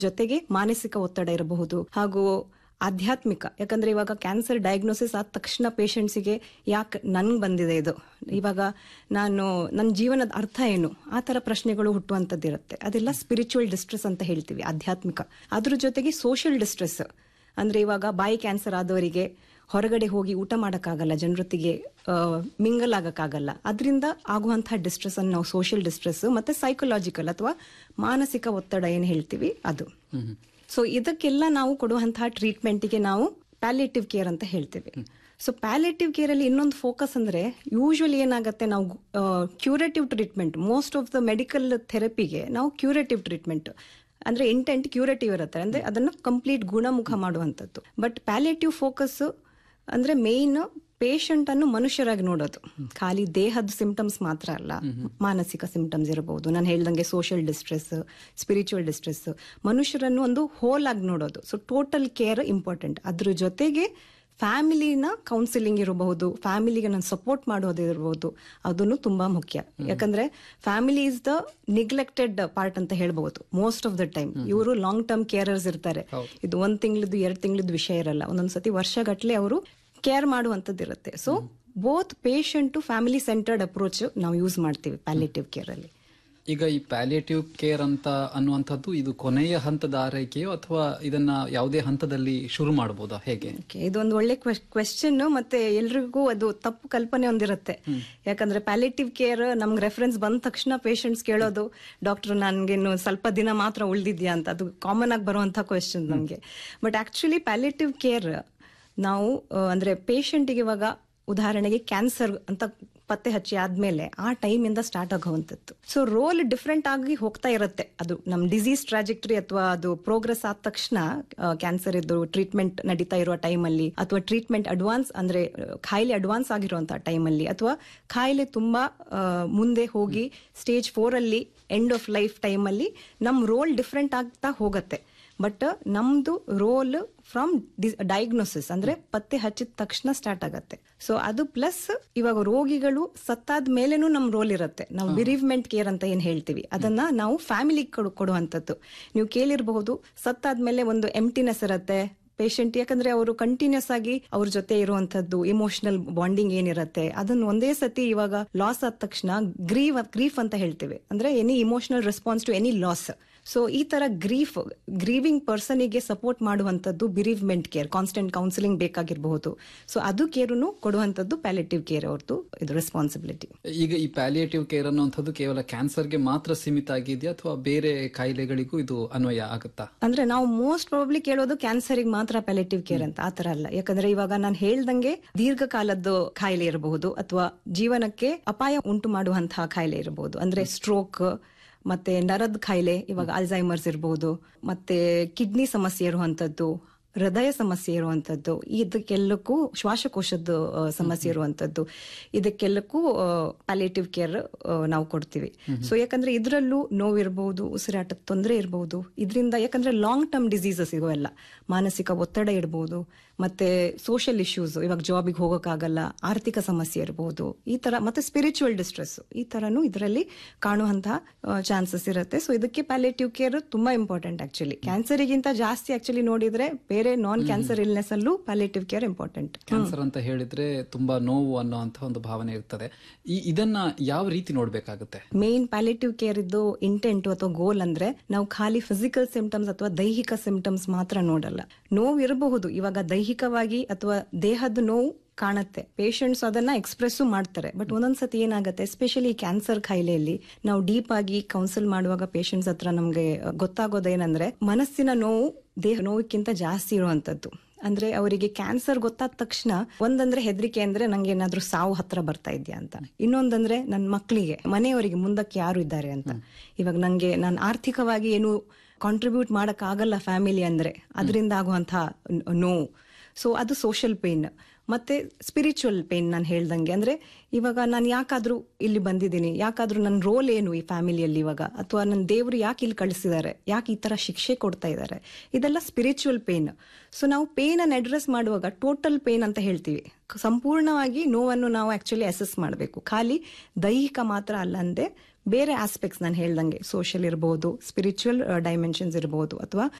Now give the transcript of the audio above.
ಜೊತೆಗೆ ಮಾನಸಿಕ ಒತ್ತಡ ಇರಬಹುದು ಹಾಗೂ ಆಧ್ಯಾತ್ಮಿಕ ಯಾಕಂದ್ರೆ ಇವಾಗ ಕ್ಯಾನ್ಸರ್ ಡಯಾಗ್ನೋಸಿಸ್ ಆದ ತಕ್ಷಣ ಪೇಷಂಟ್ಸಿಗೆ ಯಾಕೆ ನನ್ಗೆ ಬಂದಿದೆ ಇದು ಇವಾಗ ನಾನು ನನ್ನ ಜೀವನದ ಅರ್ಥ ಏನು ಆ ತರ ಪ್ರಶ್ನೆಗಳು ಹುಟ್ಟುವಂಥದ್ದಿರುತ್ತೆ ಅದೆಲ್ಲ ಸ್ಪಿರಿಚುವಲ್ ಡಿಸ್ಟ್ರೆಸ್ ಅಂತ ಹೇಳ್ತೀವಿ ಆಧ್ಯಾತ್ಮಿಕ ಅದ್ರ ಜೊತೆಗೆ ಸೋಷಿಯಲ್ ಡಿಸ್ಟ್ರೆಸ್ ಅಂದ್ರೆ ಇವಾಗ ಬಾಯಿ ಕ್ಯಾನ್ಸರ್ ಆದವರಿಗೆ ಹೊರಗಡೆ ಹೋಗಿ ಊಟ ಮಾಡೋಕ್ಕಾಗಲ್ಲ ಜನರೊತ್ತಿಗೆ ಮಿಂಗಲ್ ಆಗಕ್ಕಾಗಲ್ಲ ಅದರಿಂದ ಆಗುವಂತಹ ಡಿಸ್ಟ್ರೆಸ್ ಅನ್ನು ನಾವು ಸೋಷಿಯಲ್ ಡಿಸ್ಟ್ರೆಸ್ ಮತ್ತೆ ಸೈಕಲಾಜಿಕಲ್ ಅಥವಾ ಮಾನಸಿಕ ಒತ್ತಡ ಏನು ಹೇಳ್ತೀವಿ ಅದು ಸೊ ಇದಕ್ಕೆಲ್ಲ ನಾವು ಕೊಡುವಂತಹ ಟ್ರೀಟ್ಮೆಂಟ್ಗೆ ನಾವು ಪ್ಯಾಲೇಟಿವ್ ಕೇರ್ ಅಂತ ಹೇಳ್ತೀವಿ ಸೊ ಪ್ಯಾಲೇಟಿವ್ ಕೇರ್ ಅಲ್ಲಿ ಇನ್ನೊಂದು ಫೋಕಸ್ ಅಂದ್ರೆ ಯೂಶುವಲಿ ಏನಾಗುತ್ತೆ ನಾವು curative treatment most of the medical ಥೆರಪಿಗೆ ನಾವು ಕ್ಯೂರೇಟಿವ್ ಟ್ರೀಟ್ಮೆಂಟ್ ಅಂದ್ರೆ ಇಂಟೆಂಟ್ ಕ್ಯೂರೇಟಿವ್ ಇರುತ್ತೆ ಅಂದ್ರೆ ಅದನ್ನ ಕಂಪ್ಲೀಟ್ ಗುಣಮುಖ ಮಾಡುವಂಥದ್ದು ಬಟ್ ಪ್ಯಾಲೇಟಿವ್ ಫೋಕಸ್ ಅಂದ್ರೆ ಮೇನ್ ಪೇಷಂಟ್ ಅನ್ನು ಮನುಷ್ಯರಾಗಿ ನೋಡೋದು ಖಾಲಿ ದೇಹದ ಸಿಂಪ್ಟಮ್ಸ್ ಮಾತ್ರ ಅಲ್ಲ ಮಾನಸಿಕ ಸಿಂಪ್ಟಮ್ಸ್ ಇರಬಹುದು ನಾನು ಹೇಳ್ದಂಗೆ ಸೋಷಿಯಲ್ ಡಿಸ್ಟ್ರೆಸ್ ಸ್ಪಿರಿಚುವಲ್ ಡಿಸ್ಟ್ರೆಸ್ ಮನುಷ್ಯರನ್ನು ಒಂದು ಹೋಲ್ ಆಗಿ ನೋಡೋದು ಸೊ ಟೋಟಲ್ ಕೇರ್ ಇಂಪಾರ್ಟೆಂಟ್ ಅದ್ರ ಜೊತೆಗೆ ಫ್ಯಾಮಿಲಿನ ಕೌನ್ಸಿಲಿಂಗ್ ಇರಬಹುದು ಫ್ಯಾಮಿಲಿಗೆ ನಾನು ಸಪೋರ್ಟ್ ಮಾಡೋದು ಇರಬಹುದು ಅದನ್ನು ತುಂಬಾ ಮುಖ್ಯ ಯಾಕಂದ್ರೆ family is the neglected part ಅಂತ ಹೇಳ್ಬಹುದು ಮೋಸ್ಟ್ ಆಫ್ ದ ಟೈಮ್ ಇವರು ಲಾಂಗ್ ಟರ್ಮ್ ಕೇರರ್ಸ್ ಇರ್ತಾರೆ ಇದು ಒಂದ್ ತಿಂಗಳದ್ದು ಎರಡ್ ತಿಂಗಳದ್ದು ವಿಷಯ ಇರಲ್ಲ ಒಂದೊಂದ್ಸತಿ ವರ್ಷಗಟ್ಲೆ ಅವರು ಕೇರ್ ಮಾಡುವಂತದ್ದು ಇರುತ್ತೆ so both patient family centred approach ನಾವು ಯೂಸ್ ಮಾಡ್ತೀವಿ ಪ್ಯಾಲೇಟಿವ್ ಕೇರ್ ಅಲ್ಲಿ ಈಗ ಈ ಪ್ಯಾಲಿಯೇಟಿವ್ ಕೇರ್ ಅಂತ ಅನ್ನುವಂಥದ್ದು ಇದು ಕೊನೆಯ ಹಂತದ ಆರೈಕೆಯೋ ಅಥವಾ ಇದನ್ನ ಯಾವುದೇ ಹಂತದಲ್ಲಿ ಶುರು ಮಾಡಬಹುದಾ ಹೇಗೆ Okay, ಇದೊಂದು ಒಳ್ಳೆ ಕ್ವೆಶ್ಚನ್ ಮತ್ತೆ ಎಲ್ರಿಗೂ ಅದು ತಪ್ಪು ಕಲ್ಪನೆ ಒಂದಿರುತ್ತೆ ಯಾಕಂದ್ರೆ ಪ್ಯಾಲೇಟಿವ್ ಕೇರ್ ನಮ್ಗೆ ರೆಫರೆನ್ಸ್ ಬಂದ ತಕ್ಷಣ ಪೇಷಂಟ್ಸ್ ಕೇಳೋದು ಡಾಕ್ಟರ್ ನನ್ಗೇನು ಸ್ವಲ್ಪ ದಿನ ಮಾತ್ರ ಉಳ್ದಿದ್ಯಾ ಅಂತ ಅದು ಕಾಮನ್ ಆಗಿ ಬರುವಂತ ಕ್ವೆಶ್ಚನ್ ನಮ್ಗೆ ಬಟ್ ಆಕ್ಚುಲಿ ಪ್ಯಾಲೇಟಿವ್ ಕೇರ್ ನಾವು ಆ, ಅಂದ್ರೆ ಪೇಷಂಟ್ಗೆ ಇವಾಗ ಉದಾಹರಣೆಗೆ ಕ್ಯಾನ್ಸರ್ ಅಂತ ಪತ್ತೆ ಹಚ್ಚಿ ಆದ್ಮೇಲೆ ಆ ಟೈಮ್ ಇಂದ ಸ್ಟಾರ್ಟ್ ಆಗುವಂಥದ್ದು ಸೊ ರೋಲ್ ಡಿಫ್ರೆಂಟ್ ಆಗಿ ಹೋಗ್ತಾ ಇರುತ್ತೆ ಅದು ನಮ್ ಡಿಸೀಸ್ ಟ್ರಾಜೆಕ್ಟರಿ ಅಥವಾ ಅದು ಪ್ರೋಗ್ರೆಸ್ ಆದ ತಕ್ಷಣ ಕ್ಯಾನ್ಸರ್ ಇದ್ದು ಟ್ರೀಟ್ಮೆಂಟ್ ನಡೀತಾ ಇರುವ ಟೈಮಲ್ಲಿ ಅಥವಾ ಟ್ರೀಟ್ಮೆಂಟ್ ಅಡ್ವಾನ್ಸ್ ಅಂದ್ರೆ ಆ, ಖಾಯಿಲೆ ಅಡ್ವಾನ್ಸ್ ಆಗಿರುವಂತಹ ಟೈಮಲ್ಲಿ ಅಥವಾ ಖಾಯಿಲೆ ತುಂಬಾ ಆ, ಮುಂದೆ ಹೋಗಿ ಸ್ಟೇಜ್ ಫೋರ್ ಅಲ್ಲಿ ಎಂಡ್ ಆಫ್ ಲೈಫ್ ಟೈಮಲ್ಲಿ ನಮ್ ರೋಲ್ ಡಿಫ್ರೆಂಟ್ ಆಗ್ತಾ ಹೋಗತ್ತೆ ಬಟ್ ನಮ್ದು ರೋಲ್ ಫ್ರಮ್ ಡಯಾಗ್ನೋಸಿಸ್ ಅಂದ್ರೆ ಪತ್ತೆ ಹಚ್ಚಿದ ತಕ್ಷಣ ಸ್ಟಾರ್ಟ್ ಆಗತ್ತೆ ಸೊ ಅದು ಪ್ಲಸ್ ಇವಾಗ ರೋಗಿಗಳು ಸತ್ತಾದ ಮೇಲೇನು ನಮ್ ರೋಲ್ ಇರುತ್ತೆ ನಾವು ಬಿರಿವ್ಮೆಂಟ್ ಕೇರ್ ಅಂತ ಏನ್ ಹೇಳ್ತೀವಿ ಅದನ್ನ ನಾವು ಫ್ಯಾಮಿಲಿ ಕೊಡುವಂತದ್ದು ನೀವು ಕೇಳಿರಬಹುದು ಸತ್ತಾದ್ಮೇಲೆ ಒಂದು ಎಂಟಿನೆಸ್ ಇರುತ್ತೆ ಪೇಷಂಟ್ ಯಾಕಂದ್ರೆ ಅವರು ಕಂಟಿನ್ಯೂಸ್ ಆಗಿ ಅವ್ರ ಜೊತೆ ಇರುವಂತದ್ದು ಇಮೋಷನಲ್ ಬಾಂಡಿಂಗ್ ಏನಿರುತ್ತೆ ಅದನ್ನ ಒಂದೇ ಸತಿ ಇವಾಗ ಲಾಸ್ ಆದ ತಕ್ಷಣ ಗ್ರೀವ್ ಗ್ರೀಫ್ ಅಂತ ಹೇಳ್ತೇವೆ ಅಂದ್ರೆ any emotional response to any loss so ಈ ತರ ಗ್ರೀಫ್ ಗ್ರೀವಿಂಗ್ ಪರ್ಸನಿಗೆ ಸಪೋರ್ಟ್ ಮಾಡುವಂತದ್ದು ಬಿರಿವ್ಮೆಂಟ್ ಕೇರ್ ಕಾನ್ಸ್ಟೆಂಟ್ ಕೌನ್ಸಿಲಿಂಗ್ ಬೇಕಾಗಿರಬಹುದು ಸೊ ಅದು ಕೇರುನು ಕೊಡುವಂತದ್ದು ಪ್ಯಾಲೇಟಿವ್ ಕೇರ್ ಅವ್ರದ್ದು ಇದು ರೆಸ್ಪಾನ್ಸಿಬಿಲಿಟಿ ಈಗ ಈ ಪ್ಯಾಲಿಯೇಟಿವ್ ಕೇರ್ ಅನ್ನುವಂಥದ್ದು ಕೇವಲ ಕ್ಯಾನ್ಸರ್ಗೆ ಮಾತ್ರ ಸೀಮಿತ ಆಗಿದೆಯಾ ಅಥವಾ ಬೇರೆ ಕಾಯಿಲೆಗಳಿಗೂ ಇದು ಅನ್ವಯ ಆಗುತ್ತಾ ಅಂದ್ರೆ ನಾವು ಮೋಸ್ಟ್ ಪ್ರಾಬಬ್ಲಿ ಕೇಳೋದು ಕ್ಯಾನ್ಸರ್ಗೆ ಮಾತ್ರ ಪ್ಯಾಲೇಟಿವ್ ಕೇರ್ ಅಂತ ಆತರ ಅಲ್ಲ ಯಾಕಂದ್ರೆ ಇವಾಗ ನಾನು ಹೇಳ್ದಂಗೆ ದೀರ್ಘಕಾಲದ್ದು ಕಾಯಿಲೆ ಇರಬಹುದು ಅಥವಾ ಜೀವನಕ್ಕೆ ಅಪಾಯ ಉಂಟು ಮಾಡುವಂತಹ ಕಾಯಿಲೆ ಇರಬಹುದು ಅಂದ್ರೆ ಸ್ಟ್ರೋಕ್ ಮತ್ತೆ ನರದ ಕಾಯಿಲೆ ಇವಾಗ ಅಲ್ಝೈಮರ್ಸ್ ಇರಬಹುದು ಮತ್ತೆ ಕಿಡ್ನಿ ಸಮಸ್ಯೆ ಇರುವಂತದ್ದು ಹೃದಯ ಸಮಸ್ಯೆ ಇರುವಂತದ್ದು ಇದಕ್ಕೆಲ್ಲಕ್ಕೂ ಶ್ವಾಸಕೋಶದ ಆ, ಸಮಸ್ಯೆ ಇರುವಂತದ್ದು ಇದಕ್ಕೆಲ್ಲಕ್ಕೂ ಪ್ಯಾಲೇಟಿವ್ ಕೇರ್ ನಾವು ಕೊಡ್ತೀವಿ ಸೊ ಯಾಕಂದ್ರೆ ಇದರಲ್ಲೂ ನೋವಿರಬಹುದು ಉಸಿರಾಟದ ತೊಂದರೆ ಇರಬಹುದು ಇದರಿಂದ ಯಾಕಂದ್ರೆ ಲಾಂಗ್ ಟರ್ಮ್ ಡಿಸೀಸಸ್ ಇವೆಲ್ಲ ಮಾನಸಿಕ ಒತ್ತಡ ಇರಬಹುದು ಮತ್ತೆ ಸೋಷಿಯಲ್ ಇಶ್ಯೂಸ್ ಇವಾಗ ಜಾಬಿಗೆ ಹೋಗೋಕ್ಕಾಗಲ್ಲ ಆರ್ಥಿಕ ಸಮಸ್ಯೆ ಇರಬಹುದು ಈ ತರ ಮತ್ತೆ ಸ್ಪಿರಿಚುವಲ್ ಡಿಸ್ಟ್ರೆಸ್ ಈ ತರನು ಇದರಲ್ಲಿ ಕಾಣುವಂತಹ ಚಾನ್ಸಸ್ ಇರುತ್ತೆ ಸೊ ಇದಕ್ಕೆ ಪ್ಯಾಲೇಟಿವ್ ಕೇರ್ ತುಂಬಾ ಇಂಪಾರ್ಟೆಂಟ್ ಆಕ್ಚುಲಿ ಕ್ಯಾನ್ಸರಿಗಿಂತ ಜಾಸ್ತಿ ಆಕ್ಚುಲಿ ನೋಡಿದ್ರೆ ಬೇರೆ ನಾನ್ ಕ್ಯಾನ್ಸರ್ ಇಲ್ನೆಸ್ ಅಲ್ಲೂ ಪ್ಯಾಲೇಟಿವ್ ಕೇರ್ ಇಂಪಾರ್ಟೆಂಟ್ ಕ್ಯಾನ್ಸರ್ ಅಂತ ಹೇಳಿದ್ರೆ ತುಂಬಾ ನೋವು ಅನ್ನೋಂಥ ಒಂದು ಭಾವನೆ ಇರ್ತದೆ ಈ ಇದನ್ನ ಯಾವ ರೀತಿ ನೋಡ್ಬೇಕಾಗುತ್ತೆ ಮೇನ್ ಪ್ಯಾಲೇಟಿವ್ ಕೇರ್ ಇದ್ದು ಇಂಟೆಂಟ್ ಅಥವಾ ಗೋಲ್ ಅಂದ್ರೆ ನಾವು ಖಾಲಿ ಫಿಸಿಕಲ್ ಸಿಂಪ್ಟಮ್ಸ್ ಅಥವಾ ದೈಹಿಕ ಸಿಂಪ್ಟಮ್ಸ್ ಮಾತ್ರ ನೋಡಲ್ಲ ನೋವು ಇರಬಹುದು ಇವಾಗ ದೈಹಿಕವಾಗಿ ಅಥವಾ ದೇಹದ ನೋವು ಕಾಣುತ್ತೆ ಪೇಷಂಟ್ಸ್ ಅದನ್ನ ಎಕ್ಸ್ಪ್ರೆಸ್ ಮಾಡ್ತಾರೆ ಬಟ್ ಒಂದೊಂದ್ಸತಿ ಏನಾಗುತ್ತೆ ಎಸ್ಪೆಷಲಿ ಕ್ಯಾನ್ಸರ್ ಕಾಯಿಲೆಯಲ್ಲಿ ನಾವು ಡೀಪ್ ಆಗಿ ಕೌನ್ಸಿಲ್ ಮಾಡುವಾಗ ಪೇಷಂಟ್ಸ್ ಹತ್ರ ನಮ್ಗೆ ಗೊತ್ತಾಗೋದೇನಂದ್ರೆ ಮನಸ್ಸಿನ ನೋವು ದೇಹ ನೋವಿಕ್ಕಿಂತ ಜಾಸ್ತಿ ಇರುವಂತದ್ದು ಅಂದ್ರೆ ಅವರಿಗೆ ಕ್ಯಾನ್ಸರ್ ಗೊತ್ತಾದ ತಕ್ಷಣ ಒಂದಂದ್ರೆ ಹೆದರಿಕೆ ಅಂದ್ರೆ ನಂಗೆ ಏನಾದ್ರೂ ಸಾವು ಹತ್ರ ಬರ್ತಾ ಇದೆಯಾ ಅಂತ ಇನ್ನೊಂದಂದ್ರೆ ನನ್ನ ಮಕ್ಕಳಿಗೆ ಮನೆಯವರಿಗೆ ಮುಂದಕ್ಕೆ ಯಾರು ಇದ್ದಾರೆ ಅಂತ ಇವಾಗ ನಂಗೆ ನಾನು ಆರ್ಥಿಕವಾಗಿ ಏನು ಕಾಂಟ್ರಿಬ್ಯೂಟ್ ಮಾಡಕ್ ಆಗಲ್ಲ ಫ್ಯಾಮಿಲಿ ಅಂದ್ರೆ ಅದರಿಂದ ಆಗುವಂತಹ ನೋವು ಸೊ ಅದು ಸೋಷಿಯಲ್ ಪೇನ್ ಮತ್ತೆ ಸ್ಪಿರಿಚುವಲ್ ಪೇನ್ ನಾನು ಹೇಳ್ದಂಗೆ ಅಂದ್ರೆ ಇವಾಗ ನಾನು ಯಾಕಾದ್ರೂ ಇಲ್ಲಿ ಬಂದಿದ್ದೀನಿ ಯಾಕಾದ್ರೂ ನನ್ನ ರೋಲ್ ಏನು ಈ ಫ್ಯಾಮಿಲಿಯಲ್ಲಿ ಇವಾಗ ಅಥವಾ ನನ್ನ ದೇವರು ಯಾಕೆ ಇಲ್ಲಿ ಕಳಿಸಿದ್ದಾರೆ ಯಾಕೆ ಈ ತರ ಶಿಕ್ಷೆ ಕೊಡ್ತಾ ಇದ್ದಾರೆ ಇದೆಲ್ಲ ಸ್ಪಿರಿಚುವಲ್ ಪೇನ್ ಸೊ ನಾವು ಪೇನ್ ಅನ್ನು ಅಡ್ರೆಸ್ ಮಾಡುವಾಗ ಟೋಟಲ್ ಪೇನ್ ಅಂತ ಹೇಳ್ತೀವಿ ಸಂಪೂರ್ಣವಾಗಿ ನೋವನ್ನು ನಾವು ಆಕ್ಚುಲಿ ಅಸೆಸ್ ಮಾಡಬೇಕು ಖಾಲಿ ದೈಹಿಕ ಮಾತ್ರ ಅಲ್ಲ ಅಂದೆ ಬೇರೆ ಆಸ್ಪೆಕ್ಟ್ಸ್ ನಾನು ಹೇಳ್ದಂಗೆ ಸೋಷಿಯಲ್ ಇರಬಹುದು ಸ್ಪಿರಿಚುವಲ್ ಡೈಮೆನ್ಷನ್ಸ್ ಇರಬಹುದು ಅಥವಾ